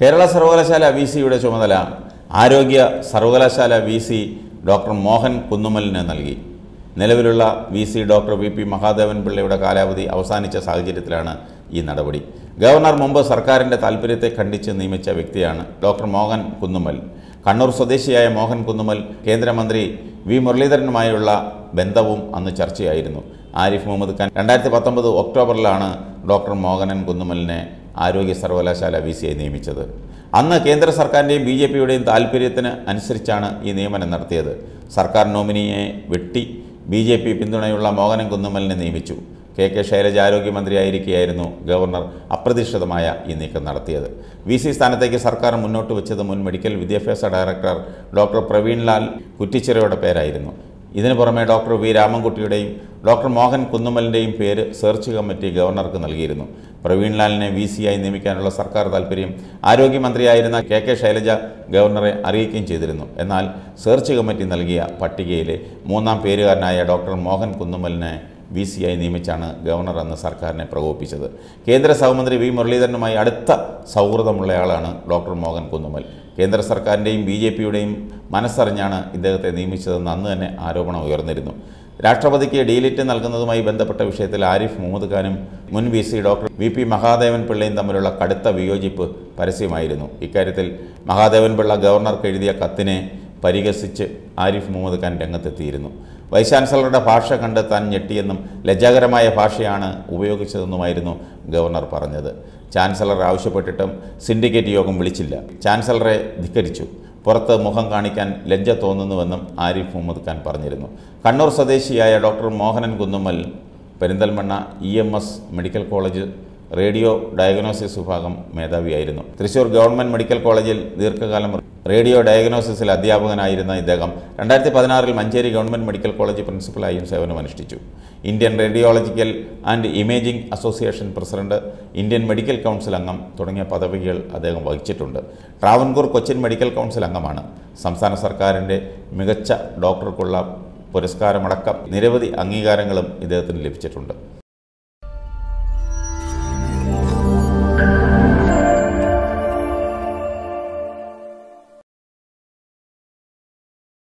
കേരള സർവകലാശാല വി സിയുടെ ചുമതല ആരോഗ്യ സർവകലാശാല വി സി ഡോക്ടർ മോഹൻ കുന്നുമലിന് നൽകി നിലവിലുള്ള V C doctor V P Mahadevan പിള്ളയുടെ കാലാവധി അവസാനിച്ച സാഹചര്യത്തിലാണ് ഈ നടപടി ഗവർണർ മുമ്പ് സർക്കാരിൻ്റെ താൽപ്പര്യത്തെ ഖണ്ഡിച്ച് നിയമിച്ച വ്യക്തിയാണ് ഡോക്ടർ മോഹൻ കുന്നുമൽ കണ്ണൂർ സ്വദേശിയായ മോഹൻ കുന്നുമൽ കേന്ദ്രമന്ത്രി വി മുരളീധരനുമായുള്ള ബന്ധവും അന്ന് ചർച്ചയായിരുന്നു ആരിഫ് മുഹമ്മദ് ഖാൻ രണ്ടായിരത്തി പത്തൊമ്പത് ഒക്ടോബറിലാണ് ഡോക്ടർ മോഹനൻ കുന്നുമലിനെ ആരോഗ്യ സർവകലാശാല വി സിയായി നിയമിച്ചത് അന്ന് കേന്ദ്ര സർക്കാരിൻ്റെയും ബി ജെ പിയുടെയും താല്പര്യത്തിന് അനുസരിച്ചാണ് ഈ നിയമനം നടത്തിയത് സർക്കാർ നോമിനിയെ വെട്ടി ബി ജെ പി പിന്തുണയുള്ള മോഹനൻ കുന്നുമലിനെ നിയമിച്ചു കെ കെ ശൈലജ ആരോഗ്യമന്ത്രിയായിരിക്കെയായിരുന്നു ഗവർണർ അപ്രതീക്ഷിതമായ ഈ നീക്കം നടത്തിയത് വി സി സ്ഥാനത്തേക്ക് സർക്കാർ മുന്നോട്ട് വെച്ചത് മുൻ മെഡിക്കൽ വിദ്യാഭ്യാസ ഡയറക്ടർ ഡോക്ടർ പ്രവീൺ ലാൽ കുറ്റിച്ചിറയുടെ പേരായിരുന്നു ഇതിനു പുറമെ ഡോക്ടർ വി രാമൻകുട്ടിയുടെയും ഡോക്ടർ മോഹൻ കുന്നുമലിൻ്റെയും പേര് സെർച്ച് കമ്മിറ്റി ഗവർണർക്ക് നൽകിയിരുന്നു പ്രവീൺ ലാലിനെ വി സിയായി നിയമിക്കാനുള്ള സർക്കാർ താൽപ്പര്യം ആരോഗ്യമന്ത്രിയായിരുന്ന കെ കെ ശൈലജ ഗവർണറെ അറിയിക്കുകയും ചെയ്തിരുന്നു എന്നാൽ സെർച്ച് കമ്മിറ്റി നൽകിയ പട്ടികയിലെ മൂന്നാം പേരുകാരനായ ഡോക്ടർ മോഹൻ കുന്നുമലിനെ വി സിയായി നിയമിച്ചാണ് ഗവർണർ അന്ന് സർക്കാരിനെ പ്രകോപിപ്പിച്ചത് കേന്ദ്ര സഹമന്ത്രി വി മുരളീധരനുമായി അടുത്ത സൗഹൃദമുള്ളയാളാണ് ഡോക്ടർ മോഹൻ കുന്നുമൽ കേന്ദ്ര സർക്കാരിൻ്റെയും ബി ജെ പിയുടെയും മനസ്സറിഞ്ഞാണ് ഇദ്ദേഹത്തെ നിയമിച്ചതെന്ന് അന്ന് തന്നെ ആരോപണം ഉയർന്നിരുന്നു രാഷ്ട്രപതിക്ക് ഡീലിറ്റ് നൽകുന്നതുമായി ബന്ധപ്പെട്ട വിഷയത്തിൽ ആരിഫ് മുഹമ്മദ് ഖാനും മുൻ V C doctor V P Mahadevan പിള്ളയും തമ്മിലുള്ള കടുത്ത വിയോജിപ്പ് പരസ്യമായിരുന്നു ഇക്കാര്യത്തിൽ മഹാദേവൻ പിള്ള ഗവർണർക്ക് എഴുതിയ കത്തിനെ പരിഹസിച്ച് ആരിഫ് മുഹമ്മദ് ഖാൻ രംഗത്തെത്തിയിരുന്നു വൈസ് ചാൻസലറുടെ ഭാഷ കണ്ട് താൻ ഞെട്ടിയെന്നും ലജ്ജാകരമായ ഭാഷയാണ് ഉപയോഗിച്ചതെന്നുമായിരുന്നു ഗവർണർ പറഞ്ഞത് ചാൻസലർ ആവശ്യപ്പെട്ടിട്ടും സിൻഡിക്കേറ്റ് യോഗം വിളിച്ചില്ല ചാൻസലറെ ധിക്കരിച്ചു പുറത്ത് മുഖം കാണിക്കാൻ ലജ്ജ തോന്നുന്നുവെന്നും ആരിഫ് മുഹമ്മദ് ഖാൻ പറഞ്ഞിരുന്നു കണ്ണൂർ സ്വദേശിയായ doctor Mohanan Kunnummal Perinthalmanna E M S medical college radio diagnosis വിഭാഗം മേധാവിയായിരുന്നു തൃശൂർ ഗവൺമെൻറ് മെഡിക്കൽ കോളേജിൽ ദീർഘകാലം റേഡിയോ ഡയഗ്നോസിസിൽ അധ്യാപകനായിരുന്ന ഇദ്ദേഹം രണ്ടായിരത്തി പതിനാറിൽ മഞ്ചേരി ഗവൺമെൻറ് മെഡിക്കൽ കോളേജ് പ്രിൻസിപ്പലായും സേവനമനുഷ്ഠിച്ചു Indian radiological and imaging association president Indian medical council അംഗം തുടങ്ങിയ പദവികൾ അദ്ദേഹം വഹിച്ചിട്ടുണ്ട് ട്രാവൻകൂർ കൊച്ചിൻ മെഡിക്കൽ കൗൺസിൽ അംഗമാണ് സംസ്ഥാന സർക്കാരിൻ്റെ മികച്ച ഡോക്ടർക്കുള്ള പുരസ്കാരമടക്കം നിരവധി അംഗീകാരങ്ങളും ഇദ്ദേഹത്തിന് ലഭിച്ചിട്ടുണ്ട്